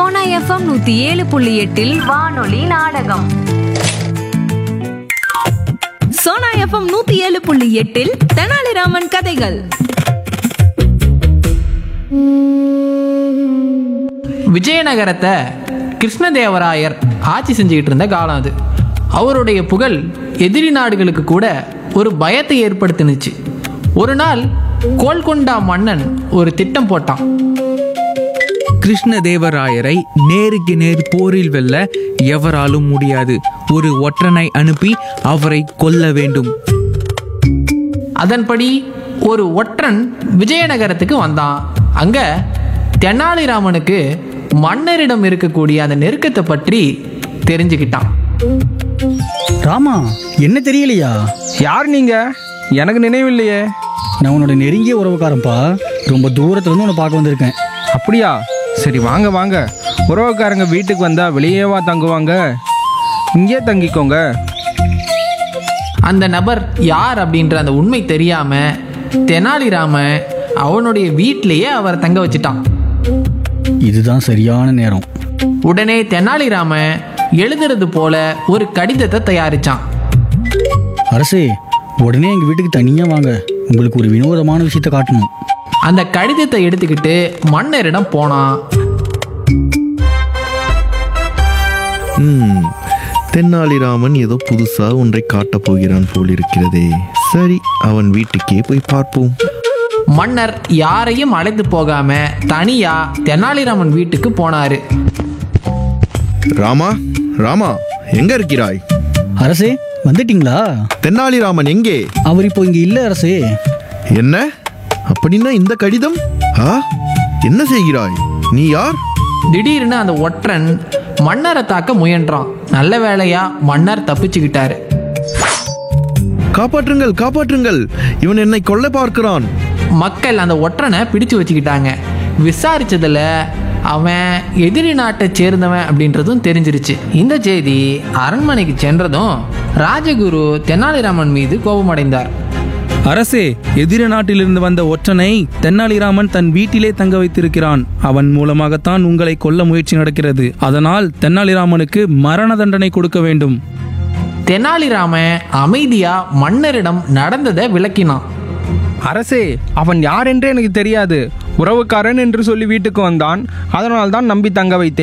Sona FM நூத்தி ஏழு புள்ளி எட்டில் வானொலி நாடகம் சோனா எஃப்எம் நூத்தி ஏழு புள்ளி எட்டில் தெனாலிராமன் கதைகள் விஜயநகரத்தை கிருஷ்ணதேவராயர் ஆட்சி செஞ்சுக்கிட்டு இருந்த காலம் அது அவருடைய புகழ் எதிரி நாடுகளுக்கு கூட ஒரு பயத்தை ஏற்படுத்தினுச்சு ஒரு நாள் கோல்கொண்டா மன்னன் ஒரு திட்டம் போட்டான் கிருஷ்ணதேவராயரை நேருக்கு நேர் போரில் வெல்ல எவராலும் முடியாது ஒரு ஒற்றனை அனுப்பி அவரை கொல்ல வேண்டும் அதன்படி ஒரு ஒற்றன் விஜயநகரத்துக்கு வந்தான் அங்க தெனாலிராமனுக்கு மன்னரிடம் இருக்கக்கூடிய அந்த நெருக்கத்தை பற்றி தெரிஞ்சுக்கிட்டான் ராமா என்ன தெரியலையா யார் நீங்க எனக்கு நினைவில்லையே நான் உன்னோட நெருங்கிய உறவுக்காரன்பா ரொம்ப தூரத்துல இருந்து உன்னை பார்க்க வந்திருக்கேன் அப்படியா சரி வாங்க வாங்க உறவுக்காரங்க வீட்டுக்கு வந்தா வெளியேவா தங்குவாங்க இங்கே தங்கிக்கோங்க அந்த நபர் யார் அப்படின்ற அந்த உண்மை தெரியாம தெனாலிராம அவனுடைய வீட்டிலேயே அவரை தங்க வச்சிட்டான் இதுதான் சரியான நேரம் உடனே தெனாலிராம எழுதுறது போல ஒரு கடிதத்தை தயாரிச்சான் அரசே உடனே எங்க வீட்டுக்கு தனியா வாங்க உங்களுக்கு ஒரு வினோதமான விஷயத்த காட்டணும் அந்த கடிதத்தை எடுத்துக்கிட்டு மன்னரிடம் போனான் ம் தென்னாலிராமன் ஏதோ புதுசா ஒன்றை காட்டப் போகிறான் போல் இருக்கிறதே சரி அவன் வீட்டுக்கே போய் பார்ப்போம் மன்னர் யாரையும் அழைத்து போகாம தனியா தெனாலிராமன் வீட்டுக்கு போனாரு ராமா ராமா எங்க இருக்கிறாய் அரசே வந்துட்டீங்களா தென்னாலிராமன் எங்கே அவர் இப்போ இங்க இல்ல அரசே என்ன அப்படின்னா இந்த கடிதம் ஆ என்ன செய்கிறாய் நீ யார் திடீர்னு அந்த ஒற்றன் மன்னரை தாக்க முயன்றான் நல்ல வேளையா மன்னர் தப்பிச்சுக்கிட்டாரு காப்பாற்றுங்கள் காப்பாற்றுங்கள் இவன் என்னை கொல்ல பார்க்கிறான் மக்கள் அந்த ஒற்றனை பிடிச்சு வச்சுக்கிட்டாங்க விசாரிச்சதுல அவன் எதிரி நாட்டை சேர்ந்தவன் அப்படின்றதும் தெரிஞ்சிருச்சு இந்த செய்தி அரண்மனைக்கு சென்றதும் ராஜகுரு தெனாலிராமன் மீது கோபமடைந்தார் அரசே எதிர நாட்டிலிருந்து வந்த ஒற்றனை தென்னாலிராமன் தன் வீட்டிலே தங்க வைத்திருக்கிறான் அவன் மூலமாகத்தான் உங்களை கொல்ல முயற்சி நடக்கிறது அதனால் தென்னாலிராமனுக்கு மரண தண்டனை கொடுக்க வேண்டும் தெனாலிராமன் அமைதியா மன்னரிடம் நடந்ததை விளக்கினான் அரசே அவன் யார் என்று எனக்கு தெரியாது உறவுக்காரன் என்று சொல்லி வீட்டுக்கு வந்தான் அதனால் தான் நம்பி தங்க வைத்தேன்